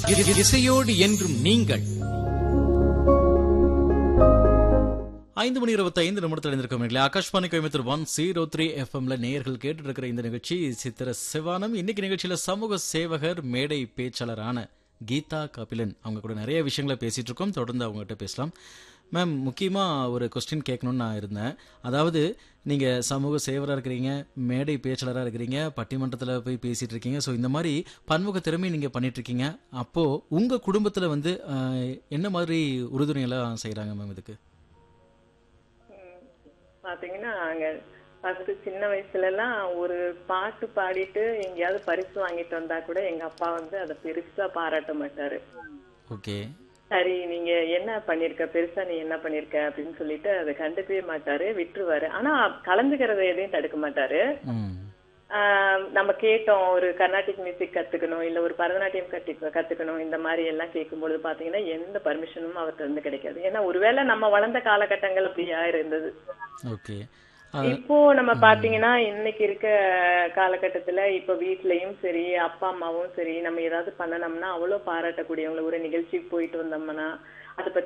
இ- இசையோடு என்றும் நீங்கள் ஐந்து மணி இருபத்தி ஐந்து நிமிடத்தில் இருந்திருக்கோம் இல்லையா Akashvani Coimbatore one zero three எஃப்எம்ல நேயர்கள் கேட்டு இருக்கிற இந்த நிகழ்ச்சி சித்திர சிவானம் இன்னைக்கு நிகழ்ச்சியில சமூக சேவகர் மேடை பேச்சாளரான கீதா கபிலன் அவங்க கூட நிறைய விஷயங்களை பேசிட்டு இருக்கோம் தொடர்ந்து அவங்ககிட்ட பேசலாம் மேம் முக்கியமா ஒரு கொஸ்டின் கேட்கணும்னு நான் இருந்தேன் அதாவது நீங்க சமூக சேவராக இருக்கிறீங்க மேடை பேச்சாளராக இருக்கிறீங்க பட்டிமன்றத்தில் போய் பேசிட்டு இருக்கீங்க ஸோ இந்த மாதிரி பன்முக திறமை நீங்க பண்ணிட்டு இருக்கீங்க அப்போ உங்க குடும்பத்துல வந்து ஆஹ், என்ன மாதிரி உறுதுணை எல்லாம் செய்யறாங்க மேம் இதுக்கு பாத்தீங்கன்னா அங்க ஃபர்ஸ்ட் சின்ன வயசுல எல்லாம் ஒரு பாட்டு பாடிட்டு எங்கேயாவது பரிசு வாங்கிட்டு வந்தா கூட எங்க அப்பா வந்து அதை பெருசா பாராட்ட மாட்டாரு ஓகே சரி நீங்க என்ன பண்ணிருக்க பெருசா நீ என்ன பண்ணிருக்க அப்படின்னு சொல்லிட்டு அதை கண்டுக்கவே மாட்டாரு விட்டுருவாரு ஆனா கலந்துக்கிறத எதையும் தடுக்க மாட்டாரு ம் ஆஹ் நம்ம கேட்டோம் ஒரு கர்நாடிக் மியூசிக் கத்துக்கணும் இல்ல ஒரு பரதநாட்டியம் கட்டி கத்துக்கணும் இந்த மாதிரி எல்லாம் கேட்கும்பொழுது பாத்தீங்கன்னா எந்த பர்மிஷனும் அவர்கிட்ட இருந்து கிடைக்காது ஏன்னா ஒருவேளை நம்ம வளர்ந்த காலகட்டங்கள் அப்படியா இருந்தது ஓகே இப்போ நம்ம பாத்தீங்கன்னா இன்னைக்கு இருக்க காலகட்டத்துல இப்ப வீட்லயும் சரி அப்பா அம்மாவும் சரி நம்ம ஏதாவது பண்ணனோம்னா அவ்வளவு பாராட்டக்கூடியவங்க ஒரு நிகழ்ச்சிக்கு போயிட்டு வந்தோம்னா அதை பத்தி